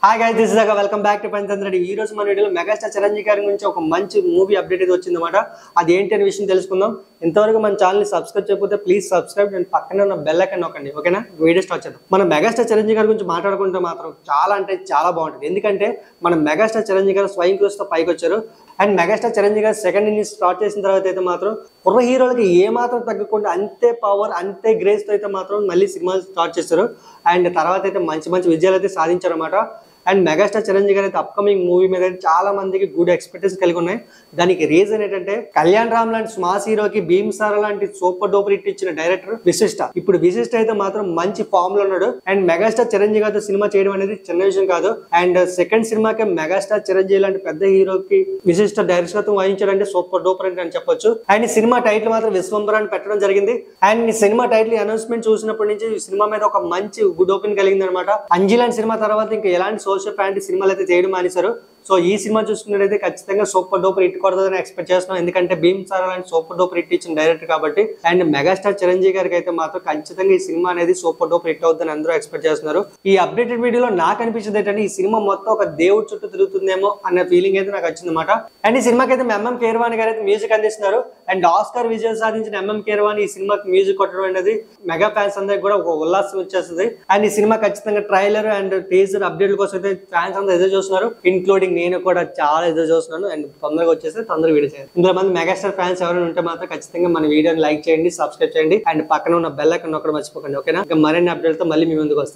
hi guys this దాకా welcome back to Panchandra Reddy ఈ రోజు మన వీడియోలో మెగాస్టార్ చిరంజీవి గారి గురించి ఒక మంచి మూవీ అప్డేట్ అయితే వచ్చిందన్నమాట అది ఏంటి అనే విషయం తెలుసుకుందాం ఇంతవరకు మన ఛానల్ ని సబ్స్క్రైబ్ చేయకపోతే ప్లీజ్ సబ్స్క్రైబ్ అండ్ పక్కన ఉన్న బెల్ ఐకాన్ నొక్కండి ఓకేనా వీడియో స్టార్ట్ చేద్దాం మన మెగాస్టార్ చిరంజీవి గారి గురించి మాట్లాడుకుంటే మాత్రం చాలా అంటే చాలా బాగుంటుంది ఎందుకంటే మన మెగాస్టార్ చిరంజీవి గారు స్వయం కృషితో పైకి వచ్చారు అండ్ మెగాస్టార్ చిరంజీవి గారు సెకండ్ ఇన్నింగ్స్ స్టార్ట్ చేసిన తర్వాత అయితే మాత్రం కుర్ర హీరోలకి ఏ మాత్రం తగ్గకుండా అంతే పవర్ అంతే గ్రేస్ తో అయితే మాత్రం మళ్ళీ సినిమాలు స్టార్ట్ చేస్తారు అండ్ తర్వాత అయితే మంచి మంచి విజయాలు అయితే సాధించారు అనమాట అండ్ మెగాస్టార్ చిరంజీవి గారి అయితే అప్కమింగ్ మూవీ మీద అయితే చాలా మందికి గుడ్ ఎక్స్పెక్టేషన్ కలిగి ఉన్నాయి దానికి రీజన్ ఏంటంటే కళ్యాణ్ రామ్ లాంటి స్మాస్ హీరోకి భీమ్ సారా లాంటి సూపర్ డూపర్ హిట్ ఇచ్చిన డైరెక్టర్ విశిష్ట ఇప్పుడు విశిష్ట అయితే మాత్రం మంచి ఫామ్ లో ఉన్నాడు అండ్ మెగాస్టార్ చిరంజీవి గారితో సినిమా చేయడం అనేది చిన్న విషయం కాదు అండ్ సెకండ్ సినిమాకి మెగాస్టార్ చిరంజీవి లాంటి పెద్ద హీరోకి విశిష్ట డైరెక్టర్తో వహించాడంటే సూపర్ డూపర్ అని అని చెప్పొచ్చు అండ్ ఈ సినిమా టైటిల్ మాత్రం విశ్వంబర్ అని పెట్టడం జరిగింది అండ్ ఈ సినిమా టైటిల్ అనౌన్స్మెంట్ చూసినప్పటి నుంచి ఈ సినిమా మీద ఒక మంచి గుడ్ ఓపెన్ కలిగింది అనమాట అంజీ లాంటి సినిమా తర్వాత ఇంకా ఎలాంటి సోషల్ ఫ్యాంటీ సినిమాలు అయితే చేయడం మానేశారు సో ఈ సినిమా చూసుకున్నట్టయితే ఖచ్చితంగా సూపర్ డూపర్ హిట్ కొడుతుందని ఎక్స్పెక్ట్ చేస్తున్నాం ఎందుకంటే భీమ్ సార్ లాంటి సూపర్ డూపర్ హిట్ ఇచ్చిన డైరెక్టర్ కాబట్టి అండ్ మెగాస్టార్ చిరంజీవి గారికి అయితే మాత్రం ఖచ్చితంగా ఈ సినిమా అనేది సూపర్ డూపర్ హిట్ అవుతుందని అందరూ ఎక్స్పెక్ట్ చేస్తున్నారు ఈ అప్డేటెడ్ వీడియోలో నాకు అనిపించింది ఏంటంటే ఈ సినిమా మొత్తం ఒక దేవుడి చుట్టూ తిరుగుతుందేమో అన్న ఫీలింగ్ అయితే నాకు వచ్చింది అనమాట అండ్ ఈ సినిమాకి అయితే ఎంఎం కేర్వాణి గారు అయితే మ్యూజిక్ అందిస్తున్నారు అండ్ ఆస్కార్ విజయం సాధించిన ఎంఎం కేర్వాణి ఈ సినిమాకి మ్యూజిక్ కొట్టడం అనేది మెగా ఫ్యాన్స్ అందరికి కూడా ఒక ఉల్లాసం వచ్చేస్తుంది అండ్ ఈ సినిమా ఖచ్చితంగా ట్రైలర్ అండ్ టీజర్ అప్డేట్ కోసం అయితే ఫ్యాన్స్ అందరూ ఎదురు చూస్తున్నారు ఇన్క్లూడింగ్ నేను కూడా చాలా ఎదురు చూస్తున్నాను అండ్ తొందరగా వచ్చేస్తే తొందరగా వీడియో చేయాలి ఇందులో మంది మెగాస్టార్ ఫ్యాన్స్ ఎవరైనా ఉంటే మాత్రం ఖచ్చితంగా మన వీడియోని లైక్ చేయండి సబ్స్క్రైబ్ చేయండి అండ్ పక్కన ఉన్న బెల్ ఐకన్ నొక్కడం మర్చిపోకండి ఓకేనా ఇంకా మరిన్ని అప్డేట్తో మళ్ళీ మీ ముందుకు వస్తాను